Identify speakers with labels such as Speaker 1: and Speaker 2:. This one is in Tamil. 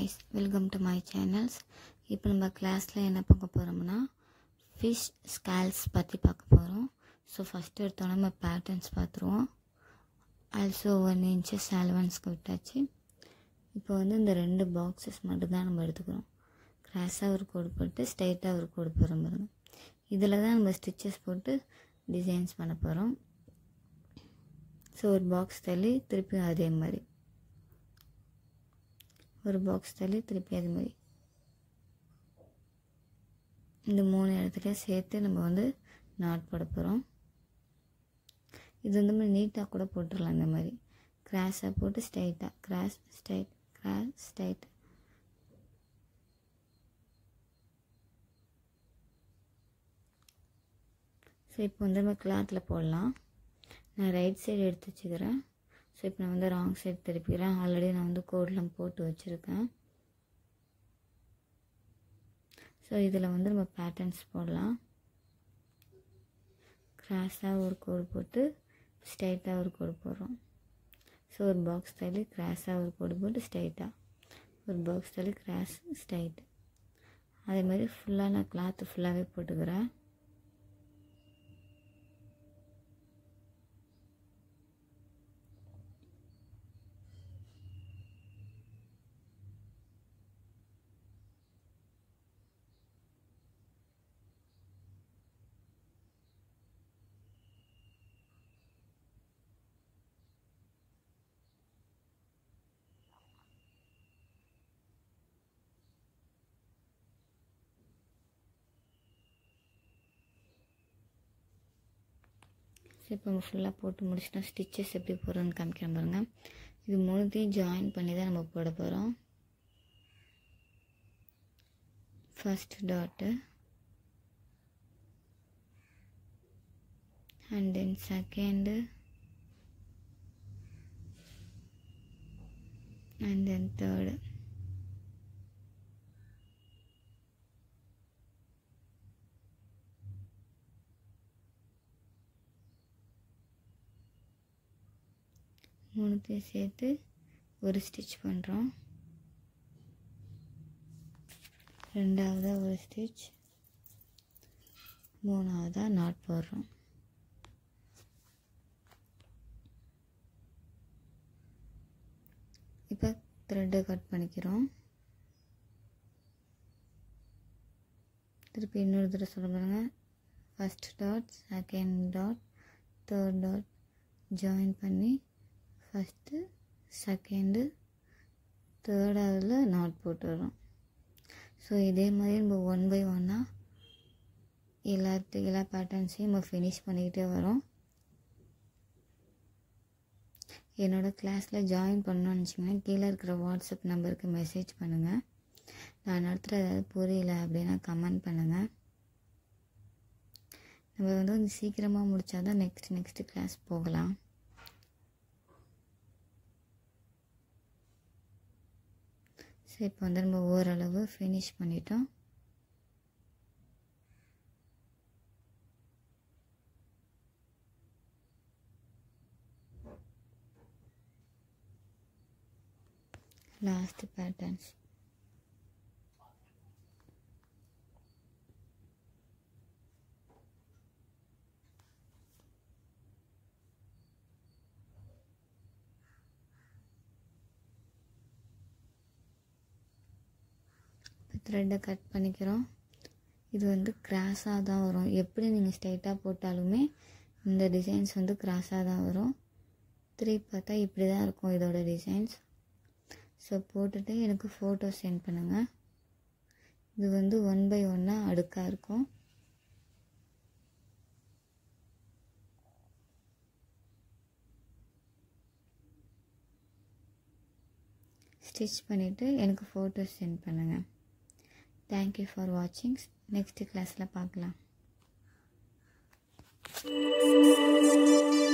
Speaker 1: guys welcome to my channels இப்போ நம்ம கிளாஸில் என்ன பார்க்க போகிறோம்னா ஃபிஷ் ஸ்கேல்ஸ் பற்றி பார்க்க போகிறோம் ஸோ ஃபஸ்ட்டு எடுத்தோன்னே நம்ம பேட்டர்ன்ஸ் பார்த்துருவோம் ஆல்சோ ஒன் இன்ச்சஸ் அலவன்ஸ்க்கு விட்டாச்சு இப்போ வந்து இந்த ரெண்டு பாக்ஸஸ் மட்டும்தான் நம்ம எடுத்துக்கிறோம் கிராஸாக ஒரு கோடு போட்டு ஸ்ட்ரைட்டாக ஒரு கோடு போகிற பாருங்க இதில் தான் நம்ம ஸ்டிச்சஸ் போட்டு டிசைன்ஸ் பண்ண போகிறோம் ஸோ ஒரு பாக்ஸ் தள்ளி திருப்பி அதே மாதிரி ஒரு பாக்ஸ் தள்ளி திருப்பி அது மாதிரி இந்த மூணு இடத்துல சேர்த்து நம்ம வந்து நாட் போட போகிறோம் இது வந்து நம்ம நீட்டாக கூட போட்டுடலாம் இந்த மாதிரி கிராஸாக போட்டு ஸ்ட்ரைட்டாக cross straight cross straight so இப்போ வந்து நம்ம கிளாத்தில் போடலாம் நான் ரைட் சைடு எடுத்து வச்சுக்கிறேன் ஸோ இப்போ நான் வந்து ராங் சைடு திருப்பிக்கிறேன் ஆல்ரெடி நான் வந்து கோடெலாம் போட்டு வச்சுருக்கேன் ஸோ இதில் வந்து நம்ம பேட்டர்ன்ஸ் போடலாம் கிராஸாக ஒரு கோடு போட்டு ஸ்ட்ரைட்டாக ஒரு கோடு போடுறோம் ஸோ ஒரு பாக்ஸ் தள்ளி கிராஸாக ஒரு கோடு போட்டு ஸ்ட்ரைட்டாக ஒரு பாக்ஸ் தள்ளி கிராஸ் ஸ்ட்ரைட் அதே மாதிரி ஃபுல்லாக நான் கிளாத்து ஃபுல்லாகவே போட்டுக்கிறேன் ஸோ இப்போ நம்ம ஃபுல்லாக போட்டு முடிச்சிட்டோம் ஸ்டிச்சஸ் எப்படி போடுறோன்னு காமிக்கிறேன் பாருங்கள் இது மூணுத்தையும் ஜாயின் பண்ணி தான் நம்ம போட போகிறோம் first dot and then second and then third மூணுத்தையும் சேர்த்து ஒரு ஸ்டிச் பண்ணுறோம் ரெண்டாவதாக ஒரு ஸ்டிச் மூணாவதாக நாட் போடுறோம் இப்போ த்ரெட்டை கட் பண்ணிக்கிறோம் திருப்பி இன்னொரு தடவை சொல்ல பாருங்க first dot second dot third dot join பண்ணி ஃபஸ்ட்டு செகண்டு தேர்டாவதில் நாட் போட்டுடுறோம் ஸோ இதே மாதிரி நம்ம ஒன் பை ஒன்னாக எல்லாத்து எல்லா பேட்டர்ன்ஸையும் நம்ம ஃபினிஷ் பண்ணிக்கிட்டே வரோம் என்னோடய கிளாஸில் ஜாயின் பண்ணணும்னு வச்சிங்கன்னா கீழே இருக்கிற வாட்ஸ்அப் நம்பருக்கு மெசேஜ் பண்ணுங்கள் நான் நடத்துகிற ஏதாவது புரியல அப்படின்னா கமெண்ட் பண்ணுங்கள் நம்ம வந்து கொஞ்சம் சீக்கிரமாக முடித்தா தான் நெக்ஸ்ட் நெக்ஸ்ட்டு கிளாஸ் போகலாம் ஸோ இப்போ வந்து நம்ம ஓரளவு ஃபினிஷ் பண்ணிட்டோம் லாஸ்ட் பேட்டர்ன்ஸ் த்ரெட்டை கட் பண்ணிக்கிறோம் இது வந்து கிராஸாக தான் வரும் எப்படி நீங்கள் ஸ்ட்ரைட்டாக போட்டாலுமே இந்த டிசைன்ஸ் வந்து கிராஸாக தான் வரும் திருப்பி பார்த்தா இப்படி தான் இருக்கும் இதோட டிசைன்ஸ் ஸோ போட்டுட்டு எனக்கு ஃபோட்டோ சென்ட் பண்ணுங்கள் இது வந்து ஒன் பை ஒன்னாக அடுக்காக இருக்கும் ஸ்டிச் பண்ணிவிட்டு எனக்கு ஃபோட்டோஸ் சென்ட் பண்ணுங்கள் தேங்க்யூ ஃபார் வாட்சிங் நெக்ஸ்ட் கிளாஸில் பார்க்கலாம்